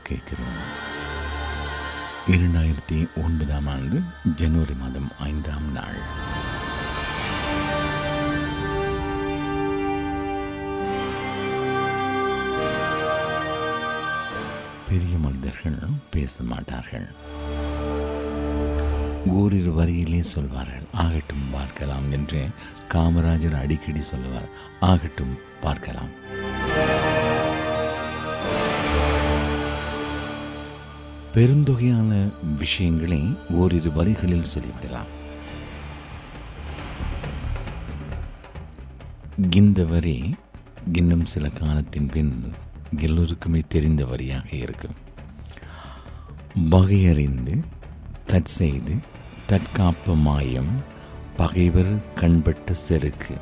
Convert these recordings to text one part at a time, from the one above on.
கேட்கிறோம் இரண்டாயிரத்தி ஒன்பதாம் ஆண்டு ஜனவரி மாதம் ஐந்தாம் நாள் பெரிய மனிதர்கள் பேச மாட்டார்கள் ஓரிரு வரியிலே சொல்வார்கள் ஆகட்டும் பார்க்கலாம் என்று காமராஜர் அடிக்கடி சொல்லுவார் ஆகட்டும் பார்க்கலாம் பெருந்தொகையான விஷயங்களை ஓரிரு வரிகளில் சொல்லிவிடலாம் இந்த வரி இன்னும் சில காலத்தின் பின் எல்லோருக்குமே தெரிந்த வரியாக இருக்கும் வகையறிந்து தற்செய்து தற்காப்பு மாயம் பகைவர் கண்பட்ட செருக்கு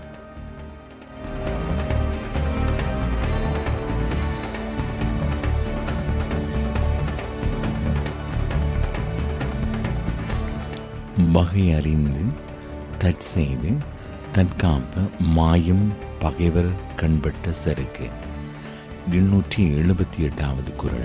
வகை அறிந்து தற்செய்து தற்காப்ப மாயம் பகைவர் கண்பட்ட செருக்கு எண்ணூற்றி எழுபத்தி எட்டாவது குரல்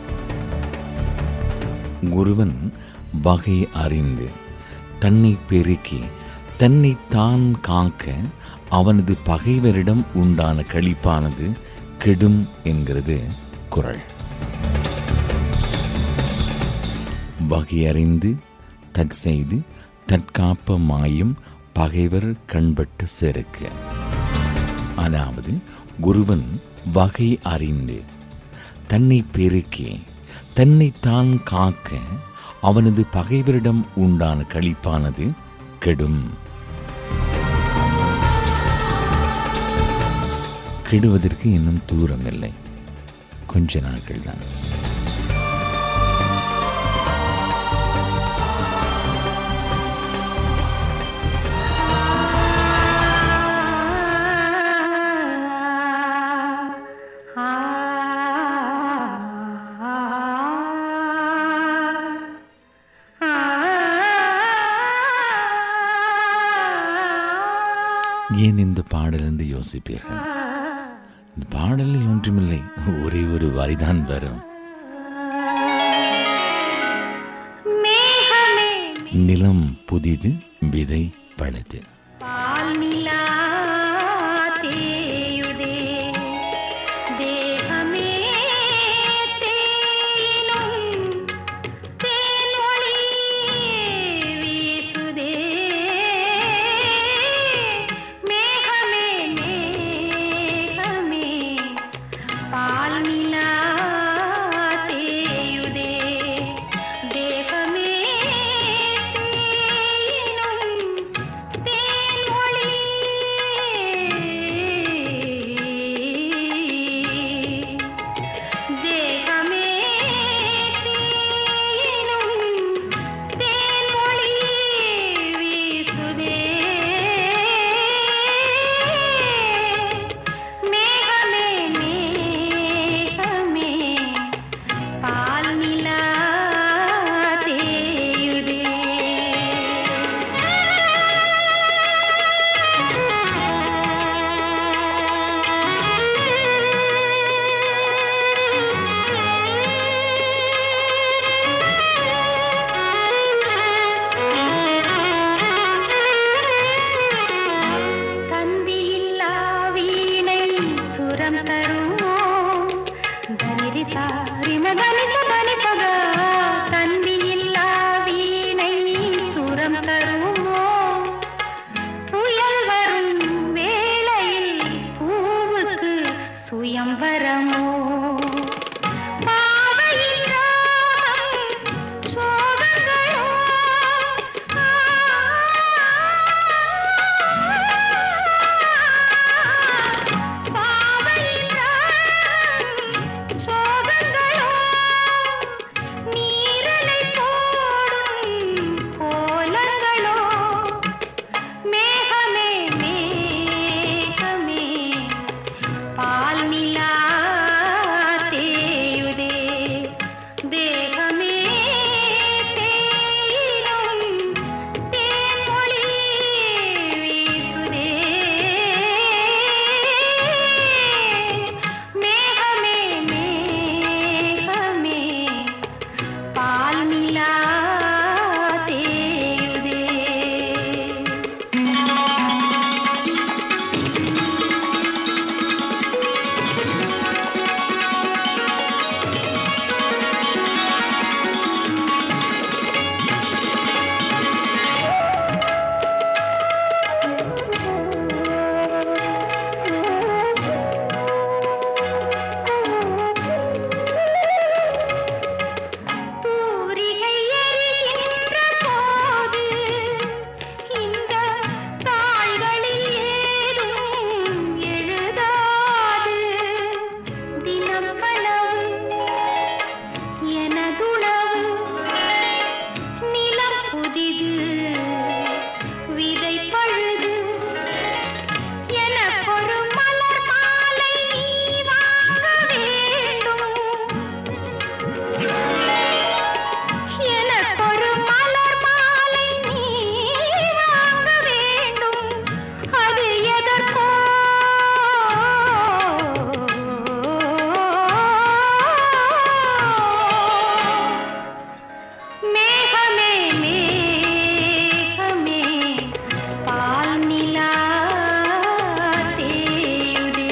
ஒருவன் வகை அறிந்து தன்னை பெருக்கி தன்னை தான் காக்க அவனது பகைவரிடம் உண்டான களிப்பானது கெடும் என்கிறது குரல் வகையறிந்து தற்செய்து தற்காப்ப மாயும் பகைவர் கண்பட்ட செருக்கு அதாவது ஒருவன் வகை அறிந்து தன்னை பெருக்கி தன்னைத்தான் காக்க அவனது பகைவரிடம் உண்டான களிப்பானது கெடும் கெடுவதற்கு இன்னும் தூரம் இல்லை கொஞ்ச நாட்கள் தான் ஏன் இந்த பாடல் என்று யோசிப்பீர்கள் இந்த பாடலில் ஒன்றுமில்லை ஒரே ஒரு வரிதான் வரும் மேகமே நிலம் புதிது விதை பழுது பால் நிலா தேயுதே தேகமே தேயினும் தேனொளி வீசுதே மேகமே மேகமே பால் நிலா தேயுதே தேகமே தேயினும் தேனொளி தேகமே தேயினும் தேனொளி வீசுதே மேகமே மேகமே பால் நிலா தேயுதே தந்தியில்லா வீணை சுரம் தருமோ தனிரி தாரிம தனிச தனிபக தந்தியில்லா வீணை சுரம் தருமோ புயல் வரும் வேளையில் பூவுக்கு சுயம்வரமோ பாவையின் ராகம் சோகங்களோ பாவையின் ராகம் சோகங்களோ நீரலை போடும் கோலங்களோ மேகமே மேகமே பால் நிலா தே கனவு எனதுணவு நிலம் புதிது விதை பழுது எனக்கொரு மலர் மாலை நீ வாங்க வேண்டும் எனக்கொரு மலர் மாலை நீ வாங்க வேண்டும் அது எதற்கோ மேகமே மேகமே பால் நிலா தேயுதே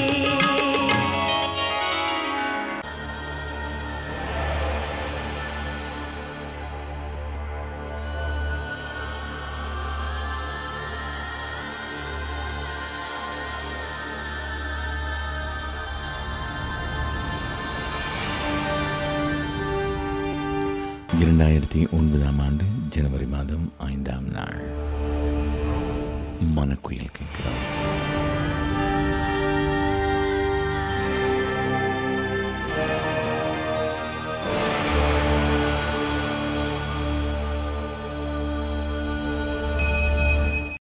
இரண்டாயிரத்தி ஒன்பதாம் ஆண்டு ஜனவரி மாதம் ஐந்தாம் நாள் மனக்குயில் கேட்கிறோம்